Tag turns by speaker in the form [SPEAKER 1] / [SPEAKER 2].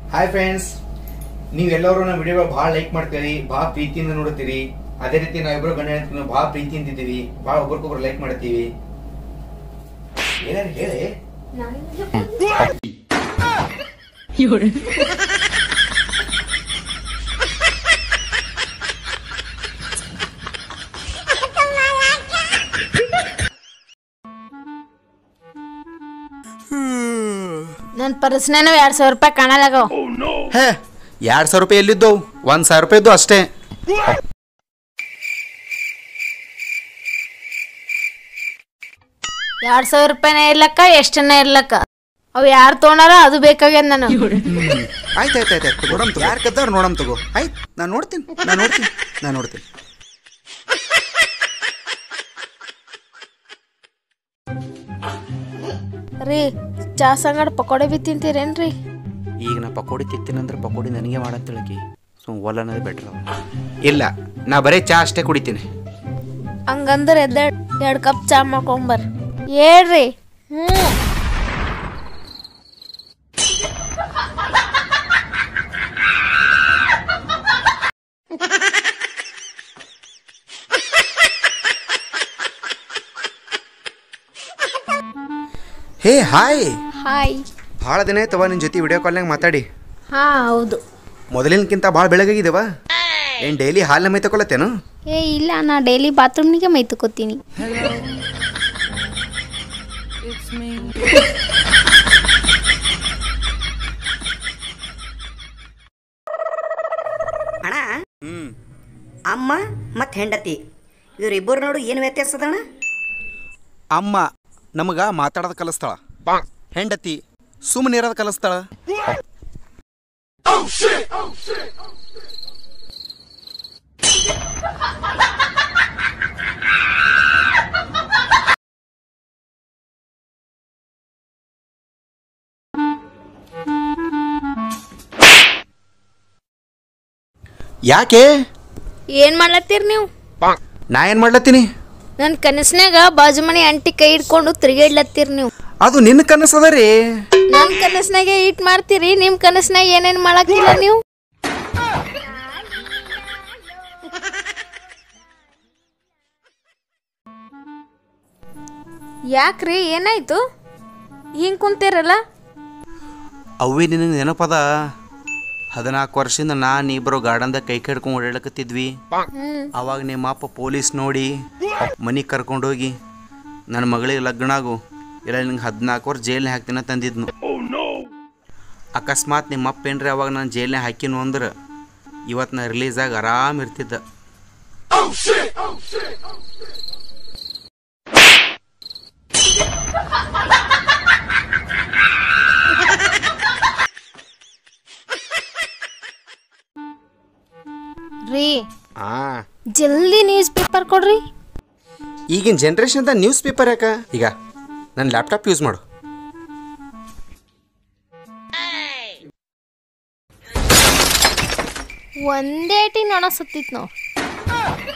[SPEAKER 1] hi friends ನೀವೆಲ್ಲರೂ ನಮ್ಮ video ಭಾಳ ಲೈಕ್ ಮಾಡ್ತೀರಿ ಭಾಳ ಪ್ರೀತಿಯಿಂದ ನೋಡ್ತೀರಿ ಅದೇ ರೀತಿ ನಾವಿಬ್ರು ಗಂಡ ಹೆಂಡತಿ ಭಾಳ ಪ್ರೀತಿಯಿಂದ ಇದ್ದೀವಿ ಭಾಳ ಒಬ್ರಿಗೊಬ್ರು ಲೈಕ್ ಮಾಡ್ತೀವಿ ಏನಾರು ಹೇಳಿ
[SPEAKER 2] ನನ್ನ ಪರ್ಸ್ನೇನು ಎರಡು ಸಾವಿರ ರೂಪಾಯಿ ಕಾಣಲಾಗವ
[SPEAKER 3] ಹೇ ಎರಡು ಸಾವಿರ ರೂಪಾಯಿ ಎಲ್ಲಿದ್ದವು ಒಂದು ಸಾವಿರ ರೂಪಾಯಿ ಇದ್ದು ಅಷ್ಟೇ
[SPEAKER 2] ಎರಡು ಸಾವಿರ ರೂಪಾಯಿನ ಇರ್ಲಕ್ಕ ಎಷ್ಟನ್ನ ಇರ್ಲಕ್ಕ ಅವು ಯಾರು ತೊಗೊಂಡಾರ ಅದು ಬೇಕಾಗ್ಯದ ನನಗೆ
[SPEAKER 3] ಆಯ್ತು ಆಯ್ತು ಆಯ್ತು ಆಯ್ತು ನೋಡಮ್ ತಗೋ ಯಾರು ಕದ್ದವ್ರು ನೋಡಮ್ ತಗೋ ಆಯ್ತು ನಾನು ನೋಡ್ತೀನಿ ನಾನು ನೋಡ್ತೀನಿ ನಾನು ನೋಡ್ತೀನಿ
[SPEAKER 2] ರೀ ಚಾ ಸಂಗಡ ಪಕೋಡೆ ಬಿ ತಿಂತೀರೇನ್ರಿ
[SPEAKER 3] ಈಗ ನಾ ಪಕೋಡಿ ತಿತ್ತೀನಂದ್ರೆ ಪಕೋಡಿ ನನಗೆ ಮಾಡಂತೇಳಕಿ ಸೊ ಒಲ್ಲ ಅನ್ನೋದು ಬೆಟ್ರ್ ಇಲ್ಲ ನಾ ಬರೀ ಚಾ ಅಷ್ಟೇ ಕುಡಿತೀನಿ
[SPEAKER 2] ಹಂಗಂದ್ರೆ ಎದ್ದ ಎರಡು ಕಪ್ ಚಾ ಮಾಡ್ಕೊಂಬರ್ ಹೇಳ್ರಿ ಹ್ಞೂ
[SPEAKER 3] ಹೇ ಹಾಯ್
[SPEAKER 2] ಹಾಯ್
[SPEAKER 3] ಭಾಳ ದಿನ ಆಯ್ತವ ನಿನ್ನ ಜೊತೆ ವಿಡಿಯೋ ಕಾಲ್ನಾಗ ಮಾತಾಡಿ
[SPEAKER 2] ಹಾಂ ಹೌದು
[SPEAKER 3] ಮೊದಲಿನಕ್ಕಿಂತ ಭಾಳ ಬೆಳಗಾಗಿದ್ದೇವ ಏನು ಡೈಲಿ ಹಾಲಿನ ಮೈ ತಗೊಳತ್ತೇನು
[SPEAKER 2] ಏ ಇಲ್ಲ ನಾ ಡೈಲಿ ಬಾತ್ರೂಮ್ನಿಗೆ ಮೈ ತಗೋತೀನಿ
[SPEAKER 4] ಅಣ್ಣ ಅಮ್ಮ ಮತ್ತು ಹೆಂಡತಿ ಇವರಿಬ್ಬರು ನೋಡು ಏನು ವ್ಯತ್ಯಾಸ ಅದಣ್ಣ
[SPEAKER 3] ಅಮ್ಮ ನಮಗ ಮಾತಾಡೋದು ಕಲಿಸ್ತಾಳ ಹೆಂಡತಿ ಸುಮ್ಮನೆ ಇರೋದು ಕಲಿಸ್ತಾಳ ಯಾಕೆ
[SPEAKER 2] ಏನು ಮಾಡ್ಲತ್ತೀರಿ ನೀವು
[SPEAKER 3] ನಾ ಏನು ಮಾಡ್ಲತ್ತೀನಿ
[SPEAKER 2] ನನ್ನ ಕನಸ್ನ್ಯಾಗ ಬಾಜು ಮನೆ ಅಂಟಿ ಕೈ ಹಿಡ್ಕೊಂಡು ತಿರುಗಾಡ್ಲತ್ತೀರಿ ನೀವು
[SPEAKER 3] ಅದು ನಿನ್ನ ಕನಸದ ರೀ
[SPEAKER 2] ನನ್ನ ಕನಸ್ನಾಗೆ ಈಟ್ ಮಾಡ್ತೀರಿ ನಿಮ್ಮ ಕನಸ್ನಾಗ ಏನೇನು ಮಾಡಕ್ಕಿಲ್ಲ ನೀವು ಯಾಕ್ರಿ ಏನಾಯ್ತು ಹಿಂಗೆ ಕುಂತೀರಲ್ಲ
[SPEAKER 3] ಅವ್ವಿ ನಿನಗೆ ನೆನಪದ ಹದಿನಾಲ್ಕು ವರ್ಷದಿಂದ ನಾನು ಇಬ್ಬರು ಗಾರ್ಡನ್ದಾಗ ಕೈ ಕಡ್ಕೊಂಡು ಓಡಾಡಕತ್ತಿದ್ವಿ ಅವಾಗ ನಿಮ್ಮ ಅಪ್ಪ ಪೊಲೀಸ್ ನೋಡಿ ಮನೆಗೆ ಕರ್ಕೊಂಡೋಗಿ ನನ್ನ ಮಗಳಿಗೆ ಲಗ್ನ ಆಗು ಇಲ್ಲ ನಿಂಗೆ ಹದಿನಾಲ್ಕು ವರ್ಷ ಜೈಲ್ನಾಗ ಹಾಕ್ತೀನ ತಂದಿದ್ನು ಅಕಸ್ಮಾತ್ ನಿಮ್ಮ ಅಪ್ಪ ಏನ್ರಿ ಅವಾಗ ನಾನು ಜೈಲ್ನಾಗ ಹಾಕಿನು ಅಂದ್ರೆ ಇವತ್ತು ನಾ ರಿಲೀಸ್ ಆಗಿ ಆರಾಮ್ ಇರ್ತಿದ್ದ
[SPEAKER 2] ರೀ
[SPEAKER 3] ಆ
[SPEAKER 2] ಜಲ್ದಿ ನ್ಯೂಸ್ ಪೇಪರ್ ಕೊಡ್ರಿ
[SPEAKER 3] ಈಗಿನ ಜನ್ರೇಷನ್ದ ನ್ಯೂಸ್ ಪೇಪರ್ ಯಾಕ ಈಗ ನನ್ನ ಲ್ಯಾಪ್ಟಾಪ್ ಯೂಸ್ ಮಾಡು
[SPEAKER 2] ಒಂದೇ ಟಿ ನೊಣ ಸತ್ತಿತ್ತು ನಾವು